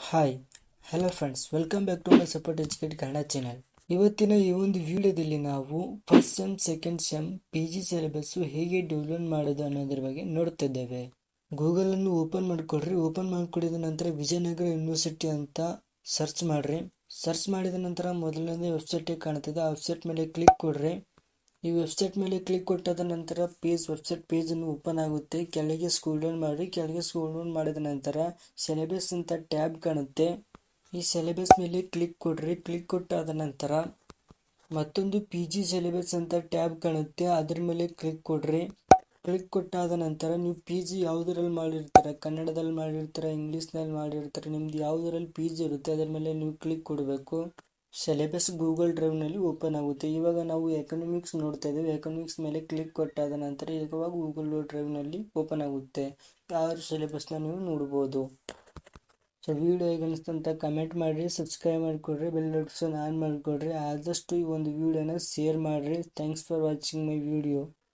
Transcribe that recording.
hi hello friends welcome back to my support educate Kannada channel ಇವತ್ತಿನ ಈ ಒಂದು ವಿಡಿಯೋದಲ್ಲಿ ನಾವು first sem second sem P G syllabus ಹೇಗೆ ಡೌನ್ಲೋಡ್ ಮಾಡೋದು ಅನ್ನೋದ್ರ ಬಗ್ಗೆ ನೋಡ್ತಿದ್ದೇವೆ ಗೂಗಲನ್ನು ಓಪನ್ ಮಾಡಿಕೊಡ್ರಿ ಓಪನ್ ಮಾಡಿಕೊಡಿದ ನಂತರ ವಿಜಯನಗರ ಯೂನಿವರ್ಸಿಟಿ ಅಂತ ಸರ್ಚ್ ಮಾಡ್ರಿ ಸರ್ಚ್ ಮಾಡಿದ ನಂತರ ಮೊದಲನೇ ವೆಬ್ಸೈಟ್ ಕಾಣ್ತದೆ ಆ ವೆಬ್ಸೈಟ್ ಮೇಲೆ ಕ್ಲಿಕ್ ಕೊಡ್ರಿ ಈ ವೆಬ್ಸೈಟ್ ಮೇಲೆ ಕ್ಲಿಕ್ ಕೊಟ್ಟಾದ ನಂತರ ಪೇಜ್ ವೆಬ್ಸೈಟ್ ಪೇಜ್ ಅನ್ನು ಓಪನ್ ಆಗುತ್ತೆ ಕೆಳಗೆ ಸ್ಕೂಲ್ ಡೌನ್ ಮಾಡಿ ಕೆಳಗೆ ಸ್ಕೂಲ್ ಡೌನ್ ಮಾಡಿದ ನಂತರ ಸಿಲೆಬಸ್ ಅಂತ ಟ್ಯಾಬ್ ಕಾಣುತ್ತೆ ಈ ಸಿಲೆಬಸ್ ಮೇಲೆ ಕ್ಲಿಕ್ ಕೊಡ್ರಿ ಕ್ಲಿಕ್ ಕೊಟ್ಟಾದ ನಂತರ ಮತ್ತೊಂದು ಪಿ ಜಿ ಸಿಲೆಬಸ್ ಅಂತ ಟ್ಯಾಬ್ ಕಾಣುತ್ತೆ ಅದ್ರ ಮೇಲೆ ಕ್ಲಿಕ್ ಕೊಡ್ರಿ ಕ್ಲಿಕ್ ಕೊಟ್ಟಾದ ನಂತರ ನೀವು ಪಿ ಜಿ ಯಾವುದರಲ್ಲಿ ಮಾಡಿರ್ತಾರೆ ಕನ್ನಡದಲ್ಲಿ ಮಾಡಿರ್ತಾರೆ ಇಂಗ್ಲೀಷ್ನಲ್ಲಿ ಮಾಡಿರ್ತಾರೆ ನಿಮ್ದು ಯಾವುದರಲ್ಲಿ ಪಿ ಜಿ ಇರುತ್ತೆ ಅದ್ರ ಮೇಲೆ ನೀವು ಕ್ಲಿಕ್ ಕೊಡಬೇಕು ಸಿಲೆಬಸ್ ಗೂಗಲ್ ಡ್ರೈವ್ನಲ್ಲಿ ಓಪನ್ ಆಗುತ್ತೆ ಇವಾಗ ನಾವು ಎಕನಾಮಿಕ್ಸ್ ನೋಡ್ತಾ ಇದ್ದೀವಿ ಎಕನಾಮಿಕ್ಸ್ ಮೇಲೆ ಕ್ಲಿಕ್ ಕೊಟ್ಟಾದ ನಂತರ ಇವಾಗ ಗೂಗಲ್ ಡ್ರೈವ್ನಲ್ಲಿ ಓಪನ್ ಆಗುತ್ತೆ ಯಾರು ಸಿಲೆಬಸ್ನ ನೀವು ನೋಡ್ಬೋದು ಸೊ ವಿಡಿಯೋ ಹೇಗೆ ಅನಿಸ್ತು ಅಂತ ಕಮೆಂಟ್ ಮಾಡಿರಿ ಸಬ್ಸ್ಕ್ರೈಬ್ ಮಾಡಿಕೊಡ್ರಿ ಬೆಲ್ ನೋಟಿಫಿಕೇಶನ್ ಆನ್ ಮಾಡಿಕೊಡ್ರಿ ಆದಷ್ಟು ಈ ಒಂದು ವಿಡಿಯೋನ ಶೇರ್ ಮಾಡಿರಿ thanks for watching my video